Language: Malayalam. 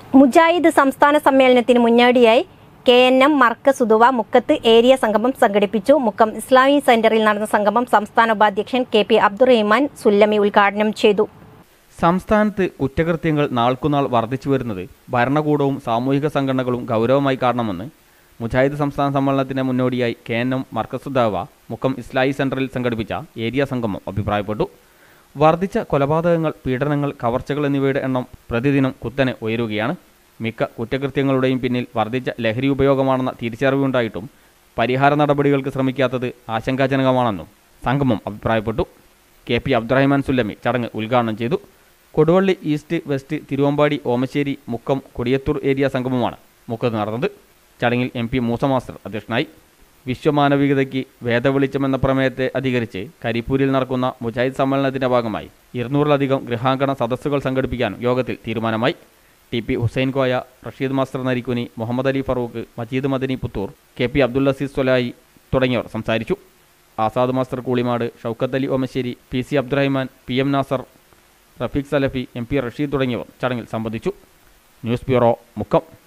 മുജാഹിദ് സംസ്ഥാന സമ്മേളനത്തിന് മുന്നോടിയായി K N M Markazuddawa മുക്കത്ത് ഏരിയ സംഗമം സംഘടിപ്പിച്ചു മുക്കം ഇസ്ലാമിക് സെന്ററിൽ നടന്ന സംഗമം സംസ്ഥാന ഉപാധ്യക്ഷൻ കെ പി അബ്ദുറഹിമാൻ സുല്ലമി ഉദ്ഘാടനം ചെയ്തു സംസ്ഥാനത്ത് കുറ്റകൃത്യങ്ങൾ നാൾക്കുനാൾ വർദ്ധിച്ചു വരുന്നത് ഭരണകൂടവും സാമൂഹിക സംഘടനകളും ഗൗരവമായി കാണണമെന്ന് മുജാഹിദ് സംസ്ഥാന സമ്മേളനത്തിന് മുന്നോടിയായി K N M Markazuddawa Mukkam Islahi സെന്ററിൽ സംഘടിപ്പിച്ച ഏരിയ സംഗമം അഭിപ്രായപ്പെട്ടു വർദ്ധിച്ച കൊലപാതകങ്ങൾ പീഡനങ്ങൾ കവർച്ചകൾ എന്നിവയുടെ എണ്ണം പ്രതിദിനം കുത്തനെ ഉയരുകയാണ് മിക്ക കുറ്റകൃത്യങ്ങളുടെയും പിന്നിൽ വർദ്ധിച്ച ലഹരി ഉപയോഗമാണെന്ന തിരിച്ചറിവുണ്ടായിട്ടും പരിഹാര നടപടികൾക്ക് ശ്രമിക്കാത്തത് ആശങ്കാജനകമാണെന്നും സംഗമം അഭിപ്രായപ്പെട്ടു കെ പി അബ്ദുറഹിമാൻ സുല്ലമി ചടങ്ങ് ഉദ്ഘാടനം ചെയ്തു Koduvally east west Thiruvambady Omassery Mukkam Kodiyathur area സംഗമമാണ് മുക്കത്ത് നടന്നത് ചടങ്ങിൽ എം പി മൂസ മാസ്റ്റർ അധ്യക്ഷനായി വിശ്വമാനവികതയ്ക്ക് വേദവെളിച്ചമെന്ന പ്രമേയത്തെ അധികരിച്ച് കരിപ്പൂരിൽ നടക്കുന്ന മുജാഹിദ് സമ്മേളനത്തിന്റെ ഭാഗമായി ഇരുന്നൂറിലധികം ഗൃഹാങ്കണ സദസ്സുകൾ സംഘടിപ്പിക്കാനും യോഗത്തിൽ തീരുമാനമായി T P Hussain Koya Rasheed master Narikkuni Muhammad Ali Farooq Majeed Madani Puthur K P Abdul Aziz സൊലായി തുടങ്ങിയവർ സംസാരിച്ചു Azad master Koolimad Shoukath Ali Omassery P C Abdurahiman P M Nasar Rafeeq Salafi M P Rasheed തുടങ്ങിയവർ ചടങ്ങിൽ സംബന്ധിച്ചു ന്യൂസ് ബ്യൂറോ മുക്കം